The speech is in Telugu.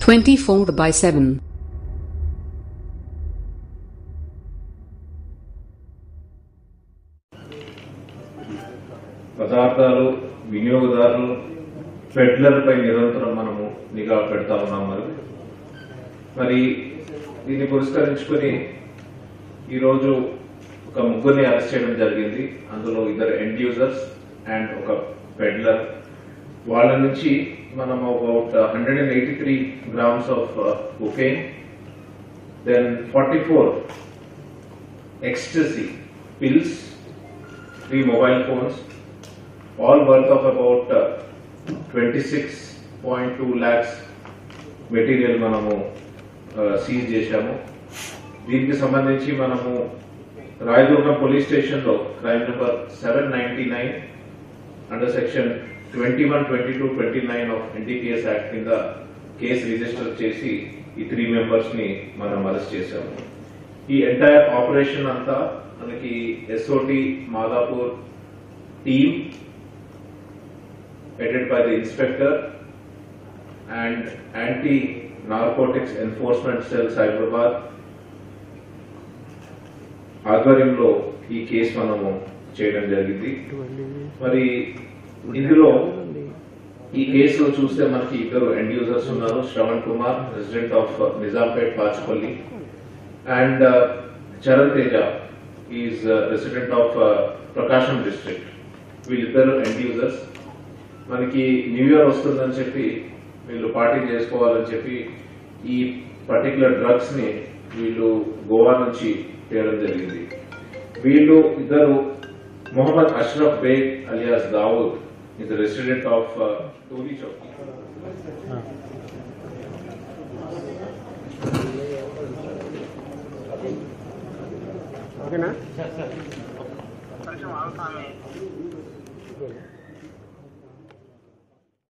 24 by 7. పదార్థాలు వినియోగదారులు పెడ్లర్పై నిరంతరం మనము నిఘా పెడతా ఉన్నాం మరి మరి దీన్ని పురస్కరించుకొని ఈరోజు ఒక ముగ్గురిని అరెస్ట్ చేయడం జరిగింది అందులో ఇద్దరు ఎండ్ యూజర్స్ అండ్ ఒక పెడ్లర్ వాళ్ళ నుంచి మనం about hundred and eighty three grams of cocaine then forty four ecstasy pills three mobile phones all worth of about uh, 26.2 lakhs material మనము సీజ్ చేశాము దీనికి సంబంధించి మనము రాయదుర్గం పోలీస్ స్టేషన్లో crime number seven ninety nine under section twenty one twenty two twenty nine of NDPS act కింద కేసు రిజిస్టర్ చేసి ఈ త్రీ మెంబర్స్ ని మనం అరెస్ట్ చేశాము ఈ ఎంటైర్ ఆపరేషన్ అంతా మనకి SOT Madhapur team headed by the inspector and anti-narcotics enforcement cell Cyberabad ఆధ్వర్యంలో ఈ కేసు మనము చేయడం జరిగింది మరి ఇందులో ఈ కేసులో చూస్తే మనకి ఇద్దరు ఎండ్ యూజర్స్ ఉన్నారు Shravan Kumar resident of Nizampet Pachipalli and Charan Teja is resident of Prakasam district వీళ్ళిద్దరు ఎండ్ యూజర్స్ మనకి న్యూ ఇయర్ వస్తుందని చెప్పి వీళ్ళు పార్టీ చేసుకోవాలని చెప్పి ఈ పర్టికులర్ డ్రగ్స్ ని వీళ్ళు గోవా నుంచి తేవడం జరిగింది వీళ్ళు ఇద్దరు Mohammed Ashraf Baig alias Dawood is resident of Toli Chowki ఓకేనా కొంచెం ఆగుతామే